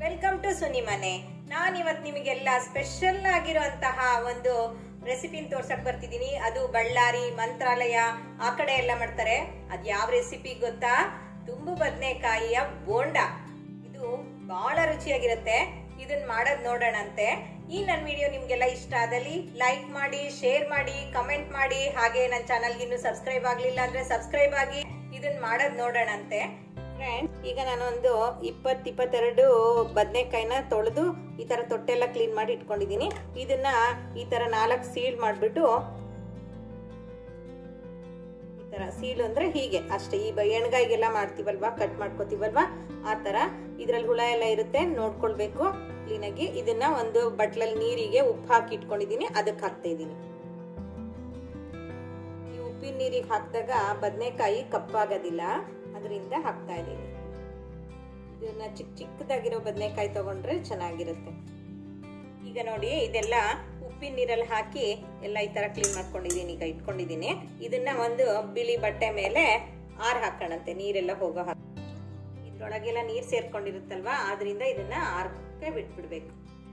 welcome to Suni ಮನೆ ನಾನು ಇವತ್ತು ನಿಮಗೆಲ್ಲ ಸ್ಪೆಷಲ್ ಆಗಿರುವಂತಹ ಒಂದು ರೆಸಿಪಿನ ತೋರ್ಸಕ್ ಬರ್ತಿದ್ದೀನಿ ಅದು ಬಳ್ಳಾರಿ ಮಂತ್ರಾಲಯ ಆ ಕಡೆ ಎಲ್ಲ ಮಾಡ್ತಾರೆ ಅದ್ ಯಾವ ರೆಸಿಪಿ ಗೊತ್ತಾ ತುಂಬು ಬದನೆಕಾಯಿಯ ಬೋಂಡ ಇದು ಬಹಳ ರುಚಿಯಾಗಿರುತ್ತೆ ಇದನ್ನ ಮಾಡೋದ್ ನೋಡೋಣಂತೆ ಈ ನನ್ನ ವಿಡಿಯೋ ನಿಮ್ಗೆಲ್ಲ ಇಷ್ಟ ಆದಲ್ಲಿ ಲೈಕ್ ಮಾಡಿ ಶೇರ್ ಮಾಡಿ ಕಮೆಂಟ್ ಮಾಡಿ ಹಾಗೆ ನನ್ನ ಚಾನಲ್ಗೆ ಇನ್ನೂ ಸಬ್ಸ್ಕ್ರೈಬ್ ಆಗ್ಲಿಲ್ಲ ಅಂದ್ರೆ ಸಬ್ಸ್ಕ್ರೈಬ್ ಆಗಿ ಇದನ್ನ ಮಾಡೋದ್ ನೋಡೋಣಂತೆ ಫ್ರೆಂಡ್ಸ್ ಈಗ ನಾನೊಂದು ಇಪ್ಪತ್ತು ಇಪ್ಪತ್ತೆರಡು ಬದನೆಕಾಯಿನ ತೊಳೆದು ಈ ಥರ ತೊಟ್ಟೆಲ್ಲ ಕ್ಲೀನ್ ಮಾಡಿ ಇಟ್ಕೊಂಡಿದ್ದೀನಿ ಇದನ್ನ ಈ ಥರ ನಾಲ್ಕು ಸೀಲ್ ಮಾಡಿಬಿಟ್ಟು ಈ ಥರ ಸೀಲು ಅಂದರೆ ಹೀಗೆ ಅಷ್ಟೇ ಈ ಬ- ಎಣ್ಗಾಯಿಗೆಲ್ಲ ಮಾಡ್ತೀವಲ್ವಾ ಕಟ್ ಮಾಡ್ಕೋತೀವಲ್ವಾ ಆ ಥರ ಇದರಲ್ಲಿ ಹುಳ ಎಲ್ಲ ಇರುತ್ತೆ ನೋಡ್ಕೊಳ್ಬೇಕು ಕ್ಲೀನಾಗಿ ಇದನ್ನ ಒಂದು ಬಟ್ಲಲ್ಲಿ ನೀರಿಗೆ ಉಪ್ಪು ಹಾಕಿ ಇಟ್ಕೊಂಡಿದ್ದೀನಿ ಅದಕ್ಕೆ ಹಾಕ್ತಾ ಇದ್ದೀನಿ ಈ ಉಪ್ಪಿನ ನೀರಿಗೆ ಹಾಕಿದಾಗ ಬದನೆಕಾಯಿ ಕಪ್ಪಾಗೋದಿಲ್ಲ ಅದರಿಂದ ಹಾಕ್ತಾ ಇದ್ದೀನಿ ಇದನ್ನ ಚಿಕ್ಕ ಚಿಕ್ಕದಾಗಿರೋ ಬದನೆಕಾಯಿ ತಗೊಂಡ್ರೆ ಚೆನ್ನಾಗಿರುತ್ತೆ ಈಗ ನೋಡಿ ಇದೆಲ್ಲ ಉಪ್ಪಿನ ನೀರಲ್ಲಿ ಹಾಕಿ ಎಲ್ಲ ಈ ತರ ಕ್ಲೀನ್ ಮಾಡ್ಕೊಂಡಿದ್ದೀನಿ ಈಗ ಇಟ್ಕೊಂಡಿದ್ದೀನಿ ಇದನ್ನ ಒಂದು ಬಿಳಿ ಬಟ್ಟೆ ಮೇಲೆ ಆರ್ ಹಾಕೋಣಂತೆ ನೀರೆಲ್ಲ ಹೋಗೋ ಹಾಕಿ ಇದ್ರೊಳಗೆಲ್ಲ ನೀರ್ ಸೇರ್ಕೊಂಡಿರುತ್ತಲ್ವಾ ಆದ್ರಿಂದ ಇದನ್ನ ಆರ್ಕೆ ಬಿಟ್ಬಿಡ್ಬೇಕು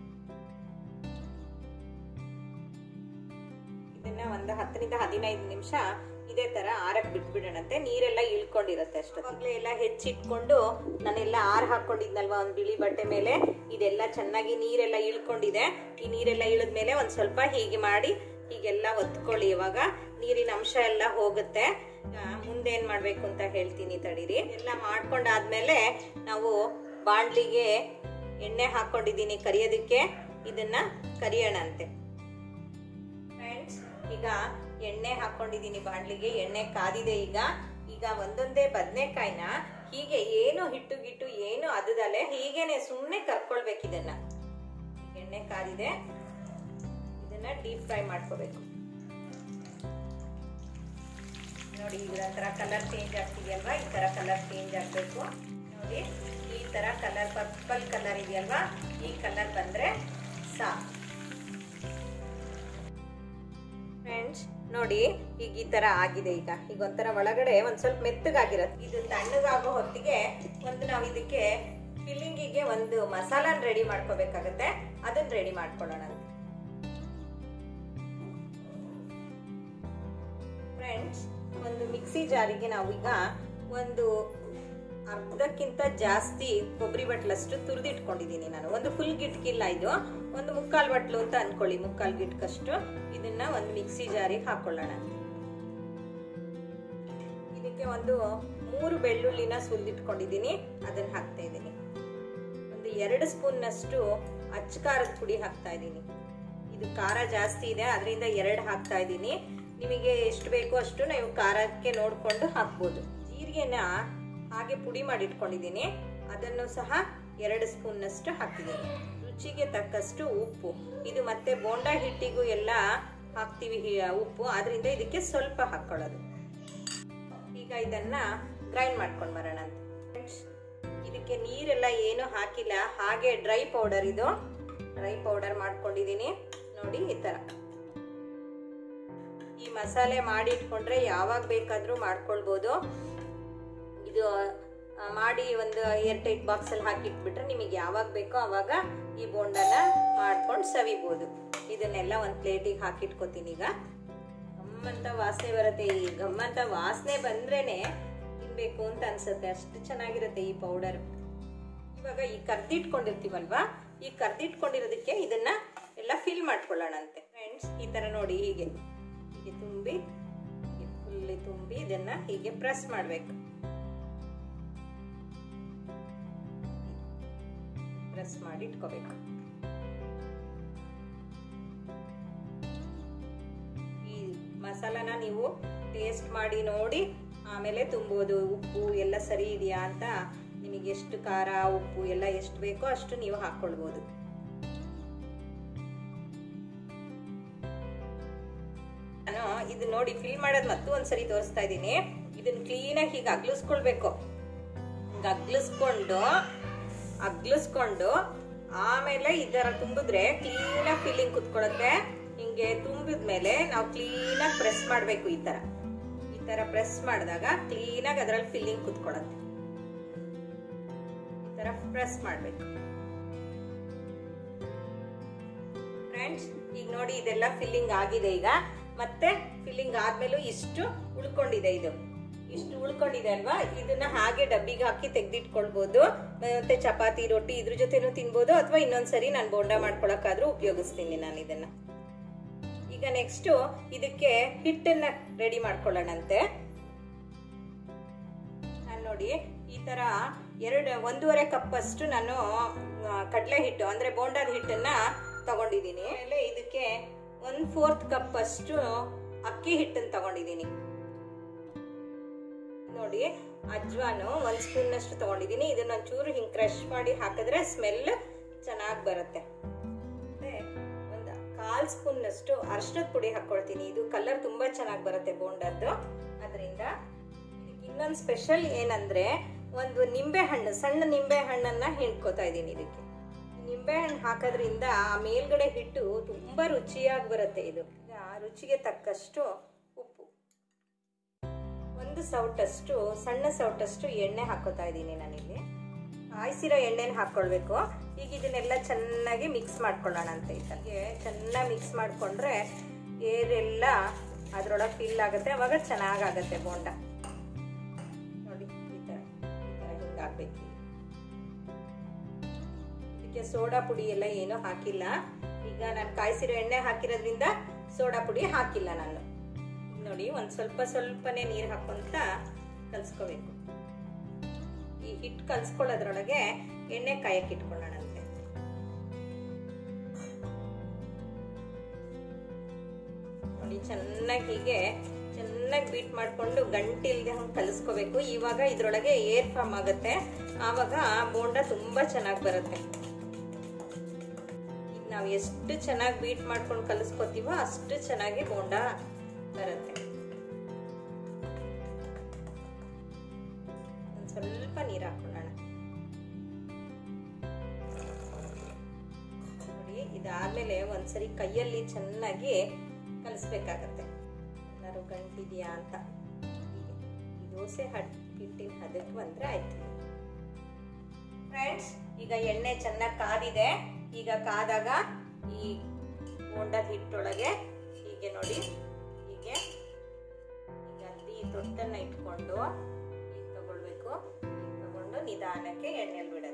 ಇದನ್ನ ಒಂದು ಹತ್ತರಿಂದ ಹದಿನೈದು ನಿಮಿಷ ಇದೇ ತರ ಆರಕ್ ಬಿಟ್ಬಿಡೋಣಂತೆ ನೀರೆಲ್ಲ ಇಳ್ಕೊಂಡಿರುತ್ತೆ ಅಷ್ಟೊತ್ತಿಗೆ ಎಲ್ಲ ಹೆಚ್ಚಿಟ್ಕೊಂಡು ನಾನೆಲ್ಲ ಆರ್ ಹಾಕೊಂಡಿದ್ನಲ್ವಾ ಒಂದ್ ಬಿಳಿ ಬಟ್ಟೆ ಮೇಲೆ ಇದೆಲ್ಲ ಚೆನ್ನಾಗಿ ನೀರೆಲ್ಲ ಇಳ್ಕೊಂಡಿದೆ ಈ ನೀರೆಲ್ಲ ಇಳಿದ್ಮೇಲೆ ಒಂದ್ ಸ್ವಲ್ಪ ಹೀಗೆ ಮಾಡಿ ಹೀಗೆಲ್ಲ ಒತ್ಕೊಳ್ಳಿ ಇವಾಗ ನೀರಿನ ಅಂಶ ಎಲ್ಲ ಹೋಗುತ್ತೆ ಆ, ಮುಂದೆ ಏನ್ ಮಾಡ್ಬೇಕು ಅಂತ ಹೇಳ್ತೀನಿ ತಡೀರಿ ಎಲ್ಲ ಮಾಡ್ಕೊಂಡಾದ್ಮೇಲೆ ನಾವು ಬಾಣ್ಲಿಗೆ ಎಣ್ಣೆ ಹಾಕೊಂಡಿದ್ದೀನಿ ಕರಿಯೋದಕ್ಕೆ ಇದನ್ನ ಕರಿಯೋಣಂತೆ ಫ್ರೆಂಡ್ಸ್ ಈಗ ಎಣ್ಣೆ ಹಾಕೊಂಡಿದ್ದೀನಿ ಬಾಣ್ಲಿಗೆ ಎಣ್ಣೆ ಕಾದಿದೆ ಈಗ ಈಗ ಒಂದೊಂದೇ ಬದನೆಕಾಯಿನ ಹೀಗೆ ಏನು ಹಿಟ್ಟು ಗಿಟ್ಟು ಏನು ಅದದಲ್ಲೇ ಹೀಗೇನೆ ಸುಮ್ಮನೆ ಕರ್ಕೊಳ್ಬೇಕು ಇದನ್ನ ಎಣ್ಣೆ ಕಾದಿದೆ ಇದನ್ನ ಡೀಪ್ ಫ್ರೈ ಮಾಡ್ಕೋಬೇಕು ನೋಡಿ ಇದರ ತರ ಕಲರ್ ಚೇಂಜ್ ಆಗ್ತಿದೆಯಲ್ವಾ ಈ ತರ ಕಲರ್ ಚೇಂಜ್ ಆಗ್ಬೇಕು ನೋಡಿ ಈ ತರ ಕಲರ್ ಪರ್ಪಲ್ ಕಲರ್ ಇದೆಯಲ್ವಾ ಈ ಕಲರ್ ಬಂದ್ರೆ ಸಾಕು ಫ್ರೆಂಡ್ಸ್ ನೋಡಿ ಈಗ ಈ ತರ ಆಗಿದೆ ಈಗ ಈಗ ಒಂಥರ ಒಳಗಡೆ ಒಂದ್ ಸ್ವಲ್ಪ ಮೆತ್ತಗಾಗಿರತ್ತೆ ಇದು ತಣ್ಣಗಾಗೋ ಹೊತ್ತಿಗೆ ಒಂದು ನಾವು ಇದಕ್ಕೆ ಫಿಲ್ಲಿಂಗಿಗೆ ಒಂದು ಮಸಾಲಾನ ರೆಡಿ ಮಾಡ್ಕೋಬೇಕಾಗತ್ತೆ ಅದನ್ನ ರೆಡಿ ಮಾಡ್ಕೊಳ್ಳೋಣ ಫ್ರೆಂಡ್ಸ್ ಒಂದು ಮಿಕ್ಸಿ ಜಾರಿಗೆ ನಾವು ಈಗ ಒಂದು ಅರ್ಧಕ್ಕಿಂತ ಜಾಸ್ತಿ ಕೊಬ್ಬರಿ ಬಟ್ಲಷ್ಟು ತುರಿದಿಟ್ಕೊಂಡಿದ್ದೀನಿ ನಾನು ಒಂದು ಫುಲ್ ಗಿಟ್ಕಿಲ್ಲ ಇದು ಒಂದು ಮುಕ್ಕಾಲು ಬಟ್ಲು ಅಂತ ಅನ್ಕೊಳ್ಳಿ ಮುಕ್ಕಾಲು ಗಿಟ್ಕಷ್ಟು ಇದನ್ನ ಒಂದು ಮಿಕ್ಸಿ ಜಾರಿಗೆ ಹಾಕೊಳ್ಳೋಣ ಇದಕ್ಕೆ ಒಂದು ಮೂರು ಬೆಳ್ಳುಳ್ಳಿನ ಸುಲಿದಿಟ್ಕೊಂಡಿದ್ದೀನಿ ಅದನ್ನ ಹಾಕ್ತಾ ಇದ್ದೀನಿ ಒಂದು ಎರಡು ಸ್ಪೂನ್ನಷ್ಟು ಅಚ್ಚ ಖಾರದ ಪುಡಿ ಹಾಕ್ತಾ ಇದ್ದೀನಿ ಇದು ಖಾರ ಜಾಸ್ತಿ ಇದೆ ಅದರಿಂದ ಎರಡು ಹಾಕ್ತಾ ಇದ್ದೀನಿ ನಿಮಗೆ ಎಷ್ಟು ಬೇಕೋ ಅಷ್ಟು ನೀವು ಖಾರಕ್ಕೆ ನೋಡಿಕೊಂಡು ಹಾಕ್ಬೋದು ಜೀರಿಗೆನ ಹಾಗೆ ಪುಡಿ ಮಾಡಿ ಇಟ್ಕೊಂಡಿದ್ದೀನಿ ಅದನ್ನು ಸಹ ಎರಡು ಸ್ಪೂನ್ನಷ್ಟು ಹಾಕಿದ್ದೀನಿ ರುಚಿಗೆ ತಕ್ಕಷ್ಟು ಉಪ್ಪು ಇದು ಮತ್ತೆ ಬೋಂಡಾ ಹಿಟ್ಟಿಗೂ ಎಲ್ಲ ಹಾಕ್ತೀವಿ ಹಿ- ಉಪ್ಪು ಅದರಿಂದ ಇದಕ್ಕೆ ಸ್ವಲ್ಪ ಹಾಕ್ಕೊಳ್ಳೋದು ಈಗ ಇದನ್ನ ಗ್ರೈಂಡ್ ಮಾಡ್ಕೊಂಡು ಬರೋಣ ಅಂತ Friends, ಇದಕ್ಕೆ ನೀರೆಲ್ಲ ಏನು ಹಾಕಿಲ್ಲ ಹಾಗೆ ಡ್ರೈ ಪೌಡರ್ ಇದು ಡ್ರೈ ಪೌಡರ್ ಮಾಡ್ಕೊಂಡಿದ್ದೀನಿ ನೋಡಿ ಈ ತರ ಈ ಮಸಾಲೆ ಮಾಡಿ ಇಟ್ಕೊಂಡ್ರೆ ಯಾವಾಗ ಬೇಕಾದ್ರೂ ಮಾಡ್ಕೊಳ್ಬೋದು ಇದು ಆ, ಮಾಡಿ ಒಂದು ಏರ್ ಟೈಟ್ ಬಾಕ್ಸಲ್ಲಿ ಹಾಕಿಟ್ಬಿಟ್ರೆ ನಿಮಗೆ ಯಾವಾಗ ಬೇಕೋ ಅವಾಗ ಈ ಬೋಂಡನ ಮಾಡ್ಕೊಂಡು ಸವಿಬೋದು ಇದನ್ನೆಲ್ಲ ಒಂದು ಪ್ಲೇಟಿಗೆ ಹಾಕಿಟ್ಕೋತೀನಿ ಈಗ ಗಮ್ಮಂತ ವಾಸನೆ ಬರುತ್ತೆ ಈ ಗಮ್ಮಂತ ವಾಸನೆ ಬಂದ್ರೇನೆ ತಿನ್ಬೇಕು ಅಂತ ಅನ್ಸುತ್ತೆ ಅಷ್ಟು ಚೆನ್ನಾಗಿರುತ್ತೆ ಈ ಪೌಡರ್ ಇವಾಗ ಈ ಕರ್ದಿಟ್ಕೊಂಡಿರ್ತೀವಲ್ವಾ ಈ ಕರ್ದಿಟ್ಕೊಂಡಿರೋದಕ್ಕೆ ಇದನ್ನ ಎಲ್ಲ ಫಿಲ್ ಮಾಡ್ಕೊಳ್ಳೋಣಂತೆ ಫ್ರೆಂಡ್ಸ್ ಈ ತರ ನೋಡಿ ಹೀಗೆ ಹೀಗೆ ತುಂಬಿ ಫುಲ್ಲಿ ತುಂಬಿ ಇದನ್ನ ಹೀಗೆ ಪ್ರೆಸ್ ಮಾಡಬೇಕು ಪ್ರೆಸ್ ಮಾಡಿ ಇಟ್ಕೋಬೇಕು ಈ ಮಸಾಲಾನ ನೀವು ಟೇಸ್ಟ್ ಮಾಡಿ ನೋಡಿ ಆಮೇಲೆ ತುಂಬೋದು ಉಪ್ಪು ಎಲ್ಲ ಸರಿ ಇದೆಯಾ ಅಂತ ನಿಮಗೆ ಎಷ್ಟು ಖಾರ ಉಪ್ಪು ಎಲ್ಲ ಎಷ್ಟು ಬೇಕೋ ಅಷ್ಟು ನೀವು ಹಾಕ್ಕೊಳ್ಬೋದು ನಾನು ಇದು ನೋಡಿ ಫಿಲ್ ಮಾಡೋದು ಮತ್ತು ಒಂದ್ಸರಿ ತೋರಿಸ್ತಾ ಇದ್ದೀನಿ ಇದನ್ನ ಕ್ಲೀನಾಗಿ ಹೀಗೆ ಅಗ್ಲಿಸ್ಕೊಳ್ಬೇಕು ಹಿಂಗೆ ಅಗ್ಲಿಸ್ಕೊಂಡು ಅಗ್ಲಿಸ್ಕೊಂಡು ಆಮೇಲೆ ಈ ಥರ ತುಂಬಿದ್ರೆ ಕ್ಲೀನಾಗಿ ಫಿಲ್ಲಿಂಗ್ ಕುತ್ಕೊಳ್ಳುತ್ತೆ ಹಿಂಗೆ ತುಂಬಿದ್ಮೇಲೆ ನಾವು ಕ್ಲೀನಾಗಿ ಪ್ರೆಸ್ ಮಾಡಬೇಕು ಈ ಥರ ಈ ಥರ ಪ್ರೆಸ್ ಮಾಡಿದಾಗ ಕ್ಲೀನಾಗಿ ಅದರಲ್ಲಿ ಫಿಲ್ಲಿಂಗ್ ಕುತ್ಕೊಳ್ಳುತ್ತೆ ಈ ಥರ ಪ್ರೆಸ್ ಮಾಡಬೇಕು ಫ್ರೆಂಡ್ಸ್ ಈಗ ನೋಡಿ ಇದೆಲ್ಲ ಫಿಲ್ಲಿಂಗ್ ಆಗಿದೆ ಈಗ ಮತ್ತೆ ಫಿಲ್ಲಿಂಗ್ ಆದ್ಮೇಲೂ ಇಷ್ಟು ಉಳ್ಕೊಂಡಿದೆ ಇದು ಇಷ್ಟು ಉಳ್ಕೊಂಡಿದೆ ಅಲ್ವಾ ಇದನ್ನ ಹಾಗೆ ಡಬ್ಬಿಗೆ ಹಾಕಿ ತೆಗ್ದಿಟ್ಕೊಳ್ಬಹುದು ಮತ್ತೆ ಚಪಾತಿ ರೊಟ್ಟಿ ಇದ್ರ ಜೊತೆನೂ ತಿನ್ಬೋದು ಅಥವಾ ಇನ್ನೊಂದ್ಸರಿ ನಾನು ಬೋಂಡ ಮಾಡ್ಕೊಳಕ್ಕಾದ್ರೂ ಉಪಯೋಗಿಸ್ತೀನಿ ನಾನು ಇದನ್ನ ಈಗ ನೆಕ್ಸ್ಟ್ ಇದಕ್ಕೆ ಹಿಟ್ಟನ್ನ ರೆಡಿ ಮಾಡ್ಕೊಳ್ಳೋಣಂತೆ ನಾನು ನೋಡಿ ಈ ತರ ಎರಡು ಒಂದೂವರೆ ಕಪ್ ಅಷ್ಟು ನಾನು ಕಡಲೆ ಹಿಟ್ಟು ಅಂದ್ರೆ ಬೋಂಡದ ಹಿಟ್ಟನ್ನ ತಗೊಂಡಿದ್ದೀನಿ ಆಮೇಲೆ ಇದಕ್ಕೆ ಒಂದ್ ಫೋರ್ತ್ ಕಪ್ ಅಷ್ಟು ಅಕ್ಕಿ ಹಿಟ್ಟನ್ನ ತಗೊಂಡಿದ್ದೀನಿ ನೋಡಿ ಅಜ್ವಾನು ಒಂದ್ ಸ್ಪೂನ್ ಅಷ್ಟು ತಗೊಂಡಿದ್ದೀನಿ ಇದನ್ನ ಒಂಚೂರು ಹಿಂಗ್ ಕ್ರಶ್ ಮಾಡಿ ಹಾಕಿದ್ರೆ ಸ್ಮೆಲ್ ಚೆನ್ನಾಗಿ ಬರುತ್ತೆ ಮತ್ತೆ ಒಂದು ಕಾಲ್ ಸ್ಪೂನ್ ಅಷ್ಟು ಅರ್ಶಿನದ ಪುಡಿ ಹಾಕೊಳ್ತೀನಿ ಇದು ಕಲರ್ ತುಂಬಾ ಚೆನ್ನಾಗಿ ಬರುತ್ತೆ ಬೋಂಡದ್ದು ಅದರಿಂದ ಇದಕ್ಕೆ ಇನ್ನೊಂದು ಸ್ಪೆಷಲ್ ಏನಂದ್ರೆ ಒಂದು ನಿಂಬೆ ಹಣ್ಣು ಸಣ್ಣ ನಿಂಬೆ ಹಣ್ಣನ್ನ ಹಿಂಡ್ಕೋತಾ ಇದ್ದೀನಿ ಇದಕ್ಕೆ ನಿಂಬೆ ಹಣ್ಣು ಹಾಕೋದ್ರಿಂದ ಆ ಮೇಲ್ಗಡೆ ಹಿಟ್ಟು ತುಂಬಾ ರುಚಿಯಾಗಿ ಬರುತ್ತೆ ಇದು ಈಗ ರುಚಿಗೆ ತಕ್ಕಷ್ಟು ಉಪ್ಪು ಒಂದು ಸೌಟಷ್ಟು ಸಣ್ಣ ಸೌಟಷ್ಟು ಎಣ್ಣೆ ಹಾಕೋತಾ ಇದ್ದೀನಿ ನಾನಿಲ್ಲಿ ಕಾಯಿಸಿರೋ ಎಣ್ಣೆನ ಹಾಕ್ಕೊಳ್ಬೇಕು ಈಗ ಇದನ್ನೆಲ್ಲ ಚೆನ್ನಾಗಿ ಮಿಕ್ಸ್ ಮಾಡ್ಕೊಳ್ಳೋಣಂತೆ ಇದಕ್ಕೆ ಚೆನ್ನಾಗಿ ಮಿಕ್ಸ್ ಮಾಡಿಕೊಂಡ್ರೆ ಏರೆಲ್ಲ ಅದರೊಳಗೆ ಫಿಲ್ ಆಗುತ್ತೆ ಅವಾಗ ಚೆನ್ನಾಗಾಗತ್ತೆ ಬೋಂಡ ನೋಡಿ ಈ ಥರ ಈ ಥರ ಹಿಂಗಾಗಬೇಕು ಇದಕ್ಕೆ ಸೋಡಾ ಪುಡಿ ಎಲ್ಲ ಏನೂ ಹಾಕಿಲ್ಲ ಈಗ ನಾನು ಕಾಯಿಸಿರೋ ಎಣ್ಣೆ ಹಾಕಿರೋದ್ರಿಂದ ಸೋಡಾ ಪುಡಿ ಹಾಕಿಲ್ಲ ನಾನು ನೋಡಿ ಒಂದು ಸ್ವಲ್ಪ ಸ್ವಲ್ಪನೇ ನೀರು ಹಾಕೊಂತ ಕಲ್ಸ್ಕೋಬೇಕು ಈ ಹಿಟ್ಟು ಕಲ್ಸ್ಕೊಳ್ಳೋದ್ರೊಳಗೆ ಎಣ್ಣೆ ಕಾಯಕ್ಕೆ ಇಟ್ಕೊಳ್ಳೋಣಂತೆ ನೋಡಿ ಚೆನ್ನಾಗಿ ಹೀಗೆ ಚೆನ್ನಾಗಿ ಬೀಟ್ ಮಾಡಿಕೊಂಡು ಗಂಟಿಲ್ದೆ ಹಂಗೆ ಕಲಿಸ್ಕೋಬೇಕು ಇವಾಗ ಇದ್ರೊಳಗೆ ಏರ್ ಫಾರ್ಮ್ ಆಗುತ್ತೆ ಆವಾಗ ಬೋಂಡ ತುಂಬಾ ಚೆನ್ನಾಗಿ ಬರುತ್ತೆ ಈಗ ನಾವು ಎಷ್ಟು ಚೆನ್ನಾಗಿ ಬೀಟ್ ಮಾಡ್ಕೊಂಡು ಕಲಿಸ್ಕೋತೀವೋ ಅಷ್ಟು ಚೆನ್ನಾಗಿ ಬೋಂಡ ಬರುತ್ತೆ ಒಂದು ಸ್ವಲ್ಪ ನೀರು ಹಾಕೊಳ್ಳೋಣ ನೋಡಿ ಇದಾದ್ಮೇಲೆ ಒಂದ್ಸರಿ ಕೈಯಲ್ಲಿ ಚೆನ್ನಾಗಿ ಕಲಿಸ್ಬೇಕಾಗತ್ತೆ ಏನಾದ್ರು ಗಂಟಿದೆಯಾ ಅಂತ ಹೀಗೆ ಈ ದೋಸೆ ಹಟ್ ಹಿಟ್ಟಿನ ಹದಕ್ಕೆ ಬಂದ್ರೆ ಆಯ್ತು ಫ್ರೆಂಡ್ಸ್ ಈಗ ಎಣ್ಣೆ ಚೆನ್ನಾಗಿ ಕಾದಿದೆ ಈಗ ಕಾದಾಗ ಈ ಬೋಂಡದ ಹಿಟ್ಟೊಳಗೆ ಹೀಗೆ ನೋಡಿ ಹೀಗೆ ಈಗ ಅಲ್ಲಿ ತೊಟ್ಟನ್ನ ಇಟ್ಕೊಂಡು ಈಗ ತಗೊಳ್ಬೇಕು ಈಗ ತಗೊಂಡು ನಿಧಾನಕ್ಕೆ ಎಣ್ಣೆಲಿ ಬಿಡೋದು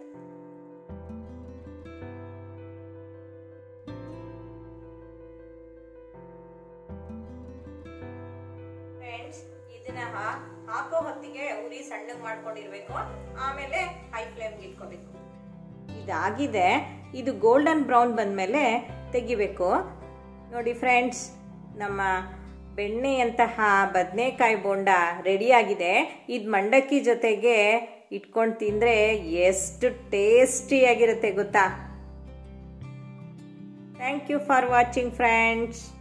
ಫ್ರೆಂಡ್ಸ್ ಇದನ್ನ ಹಾಕೋ ಹೊತ್ತಿಗೆ ಉರಿ ಸಣ್ಣಗೆ ಮಾಡ್ಕೊಂಡಿರ್ಬೇಕು ಆಮೇಲೆ ಹೈ ಫ್ಲೇಮ್ಗೆ ಇಟ್ಕೋಬೇಕು ಇದಾಗಿದೆ ಇದು ಗೋಲ್ಡನ್ ಬ್ರೌನ್ ಬಂದಮೇಲೆ ತೆಗಿಬೇಕು ನೋಡಿ ಫ್ರೆಂಡ್ಸ್ ನಮ್ಮ ಬೆಣ್ಣೆಯಂತಹ ಬದನೆಕಾಯಿ ಬೋಂಡ ರೆಡಿಯಾಗಿದೆ ಇದು ಮಂಡಕ್ಕಿ ಜೊತೆಗೆ ಇಟ್ಕೊಂಡು ತಿಂದರೆ ಎಷ್ಟು ಟೇಸ್ಟಿಯಾಗಿರುತ್ತೆ ಗೊತ್ತಾ thank you for watching friends